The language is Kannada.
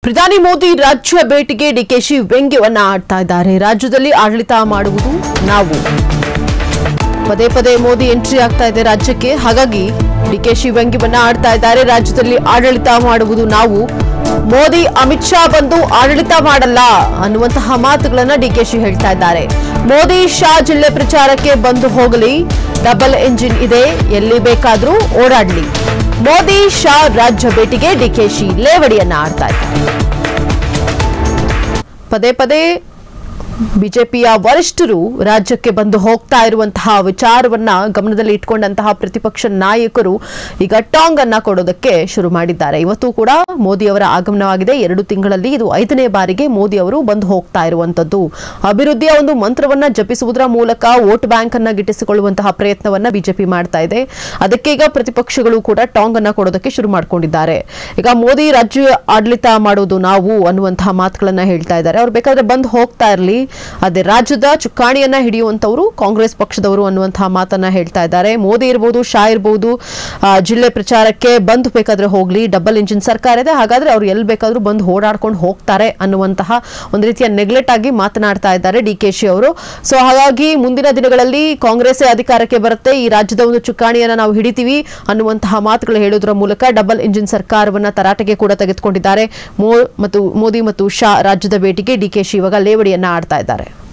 ಪ್ರಧಾನಿ ಮೋದಿ ರಾಜ್ಯ ಭೇಟಿಗೆ ಡಿಕೆಶಿ ವ್ಯಂಗ್ಯವನ್ನ ಆಡ್ತಾ ಇದ್ದಾರೆ ರಾಜ್ಯದಲ್ಲಿ ಆಡಳಿತ ಮಾಡುವುದು ನಾವು ಪದೇ ಪದೇ ಮೋದಿ ಎಂಟ್ರಿ ಆಗ್ತಾ ಇದೆ ರಾಜ್ಯಕ್ಕೆ ಹಾಗಾಗಿ ಡಿಕೆಶಿ ವ್ಯಂಗ್ಯವನ್ನ ಆಡ್ತಾ ಇದ್ದಾರೆ ರಾಜ್ಯದಲ್ಲಿ ಆಡಳಿತ ಮಾಡುವುದು ನಾವು ಮೋದಿ ಅಮಿತ್ ಶಾ ಬಂದು ಆಡಳಿತ ಮಾಡಲ್ಲ ಅನ್ನುವಂತಹ ಮಾತುಗಳನ್ನ ಡಿಕೆಶಿ ಹೇಳ್ತಾ ಇದ್ದಾರೆ ಮೋದಿ ಶಾ ಜಿಲ್ಲೆ ಪ್ರಚಾರಕ್ಕೆ ಬಂದು ಹೋಗಲಿ ಡಬಲ್ ಎಂಜಿನ್ ಇದೆ ಎಲ್ಲಿ ಬೇಕಾದ್ರೂ ಓಡಾಡ್ಲಿ ಮೋದಿ ಶಾ ರಾಜ್ಯ ಭೇಟಿಗೆ ಡಿಕೆಶಿ ಲೇವಡಿಯನ್ನ ಆಡ್ತಾ ಇದ್ದಾರೆ ಪದೇ ಪದೇ ಬಿಜೆಪಿಯ ವರಿಷ್ಠರು ರಾಜ್ಯಕ್ಕೆ ಬಂದು ಹೋಗ್ತಾ ಇರುವಂತಹ ವಿಚಾರವನ್ನ ಗಮನದಲ್ಲಿ ಇಟ್ಕೊಂಡಂತಹ ಪ್ರತಿಪಕ್ಷ ನಾಯಕರು ಈಗ ಟಾಂಗ್ ಅನ್ನ ಕೊಡೋದಕ್ಕೆ ಶುರು ಮಾಡಿದ್ದಾರೆ ಇವತ್ತು ಕೂಡ ಮೋದಿ ಅವರ ಆಗಮನವಾಗಿದೆ ಎರಡು ತಿಂಗಳಲ್ಲಿ ಇದು ಐದನೇ ಬಾರಿಗೆ ಮೋದಿ ಅವರು ಬಂದು ಹೋಗ್ತಾ ಇರುವಂತದ್ದು ಅಭಿವೃದ್ಧಿಯ ಒಂದು ಮಂತ್ರವನ್ನ ಜಪಿಸುವುದರ ಮೂಲಕ ವೋಟ್ ಬ್ಯಾಂಕ್ ಅನ್ನ ಗಿಟ್ಟಿಸಿಕೊಳ್ಳುವಂತಹ ಪ್ರಯತ್ನವನ್ನ ಬಿಜೆಪಿ ಮಾಡ್ತಾ ಇದೆ ಅದಕ್ಕೆ ಈಗ ಪ್ರತಿಪಕ್ಷಗಳು ಕೂಡ ಟಾಂಗ್ ಅನ್ನ ಕೊಡೋದಕ್ಕೆ ಶುರು ಮಾಡ್ಕೊಂಡಿದ್ದಾರೆ ಈಗ ಮೋದಿ ರಾಜ್ಯ ಆಡಳಿತ ಮಾಡೋದು ನಾವು ಅನ್ನುವಂತಹ ಮಾತುಗಳನ್ನ ಹೇಳ್ತಾ ಇದ್ದಾರೆ ಅವ್ರು ಬೇಕಾದ್ರೆ ಬಂದು ಹೋಗ್ತಾ ಇರಲಿ ಅದೇ ರಾಜ್ಯದ ಚುಕ್ಕಾಣಿಯನ್ನ ಹಿಡಿಯುವಂತವರು ಕಾಂಗ್ರೆಸ್ ಪಕ್ಷದವರು ಅನ್ನುವಂತಹ ಮಾತನ್ನ ಹೇಳ್ತಾ ಇದ್ದಾರೆ ಮೋದಿ ಇರಬಹುದು ಶಾ ಇರಬಹುದು ಆ, ಜಿಲ್ಲೆ ಪ್ರಚಾರಕ್ಕೆ ಬಂದು ಬೇಕಾದ್ರೆ ಹೋಗ್ಲಿ ಡಬಲ್ ಇಂಜಿನ್ ಸರ್ಕಾರ ಇದೆ ಹಾಗಾದ್ರೆ ಅವ್ರು ಎಲ್ಲಿ ಬೇಕಾದ್ರೂ ಬಂದು ಓಡಾಡ್ಕೊಂಡು ಹೋಗ್ತಾರೆ ಅನ್ನುವಂತಹ ಒಂದು ರೀತಿಯ ನೆಗ್ಲೆಕ್ಟ್ ಆಗಿ ಮಾತನಾಡ್ತಾ ಇದ್ದಾರೆ ಡಿ ಕೆ ಶಿ ಅವರು ಸೊ ಹಾಗಾಗಿ ಮುಂದಿನ ದಿನಗಳಲ್ಲಿ ಕಾಂಗ್ರೆಸ್ಸೇ ಅಧಿಕಾರಕ್ಕೆ ಬರುತ್ತೆ ಈ ರಾಜ್ಯದ ಒಂದು ಚುಕ್ಕಾಣಿಯನ್ನ ನಾವು ಹಿಡಿತೀವಿ ಅನ್ನುವಂತಹ ಮಾತುಗಳು ಹೇಳೋದ್ರ ಮೂಲಕ ಡಬಲ್ ಇಂಜಿನ್ ಸರ್ಕಾರವನ್ನ ತರಾಟೆಗೆ ಕೂಡ ತೆಗೆದುಕೊಂಡಿದ್ದಾರೆ ಮೋ ಮತ್ತು ಮೋದಿ ಮತ್ತು ಶಾ ರಾಜ್ಯದ ಭೇಟಿಗೆ ಡಿಕೆಶಿ ಇವಾಗ ಲೇವಡಿಯನ್ನ ಆಡ್ತಾ ಇದ್ದಾರೆ